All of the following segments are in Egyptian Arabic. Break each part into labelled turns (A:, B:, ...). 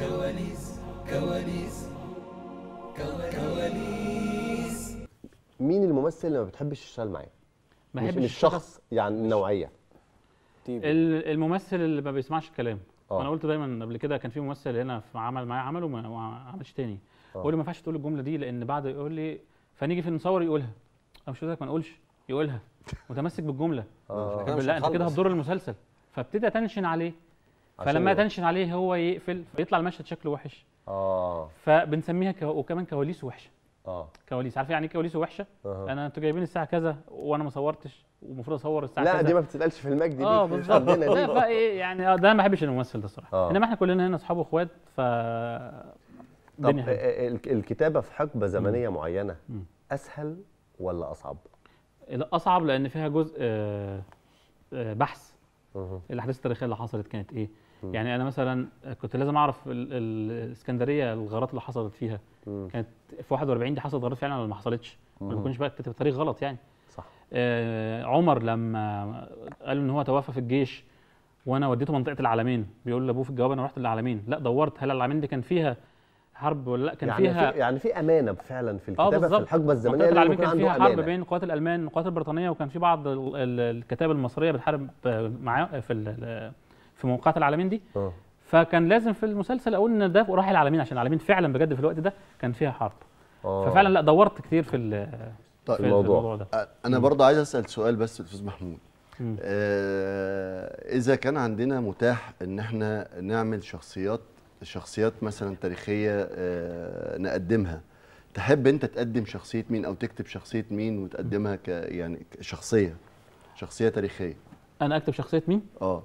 A: كواليس كواليس كواليس
B: مين الممثل اللي ما بتحبش تشتغل معاه
C: ما
B: مش
C: بحبش
B: مش
C: الشخص
B: شخص يعني النوعيه
C: ال- الممثل اللي ما بيسمعش الكلام
B: آه.
C: انا قلت دايما قبل كده كان في ممثل هنا في عمل معايا عمل وما وما عملش تاني
B: آه.
C: بقول له ما ينفعش تقول الجمله دي لان بعد يقول لي فنيجي في نصور يقولها انا مش قلت لك ما نقولش يقولها متمسك بالجمله
B: اه
D: كده مش
C: لا انت كده
D: هنخلص.
C: هتضر المسلسل فابتدي اتنشن عليه
B: عشان
C: فلما
B: إيه؟
C: اتنشن عليه هو يقفل فيطلع المشهد شكله وحش
B: اه
C: فبنسميها كو... وكمان كواليس وحشه
B: اه
C: كواليس عارف يعني ايه كواليس وحشه
B: أها.
C: انا انتوا جايبين الساعه كذا وانا ما صورتش ومفروض اصور الساعه
B: لا
C: كذا
B: دي ما بتتقالش في المجد دي
C: اه
B: مش
C: بالظبط
B: عندنا
C: لا
B: دي
C: فايه يعني اه ده أنا ما بحبش الممثل ده الصراحه
B: آه.
C: انما احنا كلنا هنا اصحاب واخوات ف
B: طب
C: الدنيا حلوة.
B: آه، ال- الكتابه في حقبه زمنيه معينه
C: مم.
B: اسهل ولا اصعب؟
C: الاصعب لان فيها جزء آه، آه، بحث
B: مه.
C: الاحداث التاريخيه اللي حصلت كانت ايه
B: مم.
C: يعني انا مثلا كنت لازم اعرف ال- ال- الاسكندريه الغارات اللي حصلت فيها
B: مم.
C: كانت في 41 دي حصلت غارات فعلا ولا ما حصلتش ما
B: مم.
C: بكونش بقى كاتب تاريخ غلط يعني
B: صح
C: آه، عمر لما قال ان هو توفى في الجيش وانا وديته منطقه العلمين بيقول لابوه في الجواب انا رحت العلمين لا دورت هل العلمين دي كان فيها حرب ولا لا كان
B: يعني
C: فيها
B: في يعني في امانه فعلا في
C: اه
B: الكتابه في
C: بالظبط
B: الحقبه الزمنيه
C: منطقه
B: اللي
C: العلمين
B: يكون
C: كان
B: عنده
C: فيها حرب
B: امانه
C: بين القوات الالمان والقوات البريطانيه وكان في بعض ال- ال- الكتائب المصريه بتحارب آه، معاه في ال- في موقعات العلمين دي
B: اه
C: فكان لازم في المسلسل اقول ان ده راح العلمين عشان العلمين فعلا بجد في الوقت ده كان فيها حرب
B: آه.
C: ففعلا لا دورت كتير في ال-
D: طيب
C: في
B: الموضوع.
C: الموضوع ده
D: انا برضه عايز اسال سؤال بس استاذ محمود
C: مم.
D: آه اذا كان عندنا متاح ان احنا نعمل شخصيات شخصيات مثلا تاريخيه آه نقدمها تحب انت تقدم شخصيه مين او تكتب شخصيه مين وتقدمها ك يعني شخصيه شخصيه تاريخيه
C: انا اكتب شخصيه مين
D: اه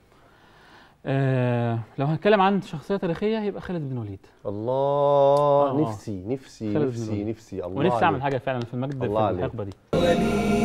C: آه لو هنتكلم عن شخصيه تاريخيه يبقى خالد بن وليد
B: الله
C: آه.
B: نفسي نفسي
C: خالد بن
B: نفسي
C: الوليد.
B: نفسي الله
C: ونفسي اعمل
B: عليك.
C: حاجه فعلا في المجد
B: الله
C: في
B: عليك.
C: الحقبه دي
A: كواليس